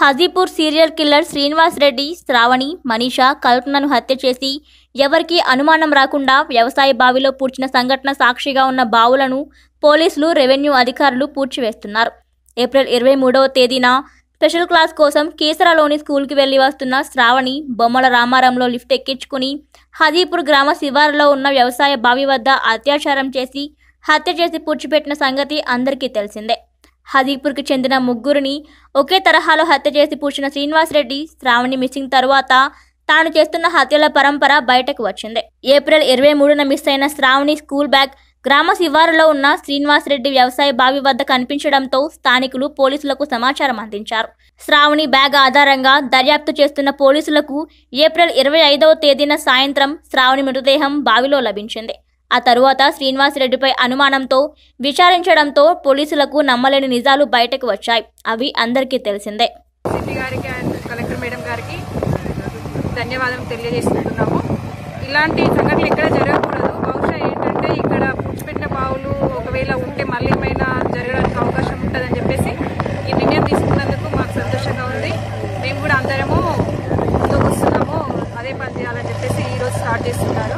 Hajipur serial killer Srinivas Reddy Sravani Manisha కల్పనను హత్య చేసి ఎవరికీ అనుమానం రాకుండా వ్యవసాయ బావిలో పూడ్చిన సంఘటన సాక్షిగా ఉన్న బావులను పోలీసులు రెవెన్యూ అధికారులు పూడ్చివేస్తున్నారు ఏప్రిల్ ఇరవై మూడవ తేదీన స్పెషల్ క్లాస్ కోసం కేసరాలోని స్కూల్కి వెళ్లి వస్తున్న శ్రావణి బొమ్మల రామారంలో లిఫ్ట్ ఎక్కించుకుని హాజీపూర్ గ్రామ శివారులో ఉన్న వ్యవసాయ బావి వద్ద అత్యాచారం చేసి హత్య చేసి పూడ్చిపెట్టిన సంగతి అందరికీ తెలిసిందే హాజీపూర్కి చెందిన ముగ్గురిని ఒకే తరహాలో హత్య చేసి పూడ్చిన శ్రీనివాసరెడ్డి శ్రావణి మిస్సింగ్ తరువాత తాను చేస్తున్న హత్యల పరంపర బయటకు వచ్చింది ఏప్రిల్ ఇరవై మూడున మిస్ అయిన శ్రావణి స్కూల్ బ్యాగ్ గ్రామ శివారులో ఉన్న శ్రీనివాసరెడ్డి వ్యవసాయ బావి వద్ద కనిపించడంతో స్థానికులు పోలీసులకు సమాచారం అందించారు శ్రావణి బ్యాగ్ ఆధారంగా దర్యాప్తు చేస్తున్న పోలీసులకు ఏప్రిల్ ఇరవై ఐదవ తేదీన సాయంత్రం శ్రావణి మృతదేహం బావిలో లభించింది ఆ తరువాత శ్రీనివాసరెడ్డిపై అనుమానంతో విచారించడంతో పోలీసులకు నమ్మలేని నిజాలు బయటకు వచ్చాయి అవి అందరికీ తెలిసిందే సిపి గారికి అండ్ కలెక్టర్ మేడం గారికి ధన్యవాదాలు తెలియజేస్తున్నాము ఇలాంటి సంఘటనలు ఎక్కడ జరగకూడదు బహుశా ఏంటంటే ఇక్కడ పుచ్చిపెట్టిన బావులు ఒకవేళ ఉంటే మళ్ళీ ఏమైనా జరగడానికి అవకాశం ఉంటుందని చెప్పేసి ఈ నిర్ణయం తీసుకున్నందుకు మాకు సంతోషంగా ఉంది మేము కూడా అందరము ముందుకు వస్తున్నాము అదే పని చేయాలని చెప్పేసి ఈరోజు స్టార్ట్ చేస్తున్నారు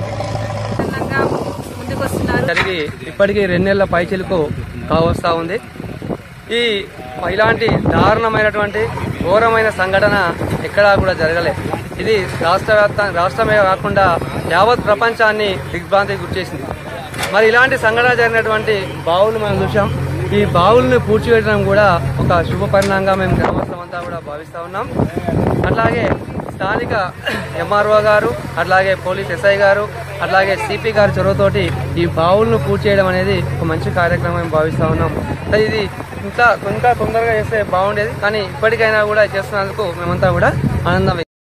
సన్నంగా ముందుకు వస్తున్నారు జరిగి ఇప్పటికీ రెండేళ్ల పైచిలకు కావస్తా ఉంది ఈ ఇలాంటి దారుణమైనటువంటి ఘోరమైన సంఘటన ఎక్కడా కూడా జరగలేదు ఇది రాష్ట్ర వ్యాప్త రాష్ట్రమే కాకుండా యావత్ ప్రపంచాన్ని దిగ్భ్రాంతికి గుర్చేసింది మరి ఇలాంటి సంఘటన జరిగినటువంటి బావులు మనం చూసాం ఈ బావుల్ని పూడ్చివేయడం కూడా ఒక శుభ పరిణామంగా మేము గ్రామస్తులంతా కూడా భావిస్తా ఉన్నాం అట్లాగే స్థానిక ఎంఆర్ఓ గారు అట్లాగే పోలీస్ ఎస్ఐ గారు అట్లాగే సిపి గారి చొరవతోటి ఈ బావులను పూర్తి చేయడం అనేది ఒక మంచి కార్యక్రమం మేము భావిస్తా ఉన్నాం అయితే ఇది ఇంకా ఇంకా తొందరగా చేస్తే బాగుండేది కానీ ఇప్పటికైనా కూడా చేస్తున్నందుకు మేమంతా కూడా ఆనందం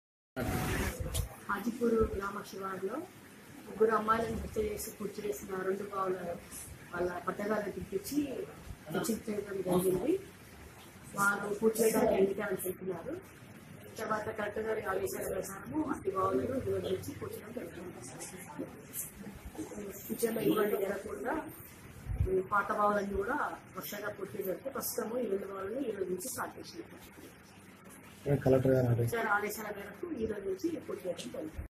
హాజీపూర్ గ్రామ శివారులో ముగ్గురు అమ్మాయిలను హత్య చేసి పూర్తి చేసిన రెండు బావుల వాళ్ళ పట్టగాలను పిలిపించి చర్చించడం జరిగింది వారు పూర్తి చేయడానికి ఎన్నికలు చెప్పినారు తర్వాత కలెక్టర్ గారి ఆదేశాల ప్రకారము అతి బావులను ఈరోజు నుంచి పూర్తి చేయడం జరుగుతుంది ఫ్యూచర్లో ఇటువంటి జరగకుండా ఈ పాత బావులన్నీ కూడా వర్షంగా పూర్తి జరిగితే ప్రస్తుతము ఈ రెండు బావులను ఈ రోజు నుంచి స్టార్ట్ చేసినారు కలెక్టర్ గారు సార్ ఆదేశాల మేరకు ఈ రోజు నుంచి పూర్తి చేయడం జరుగుతుంది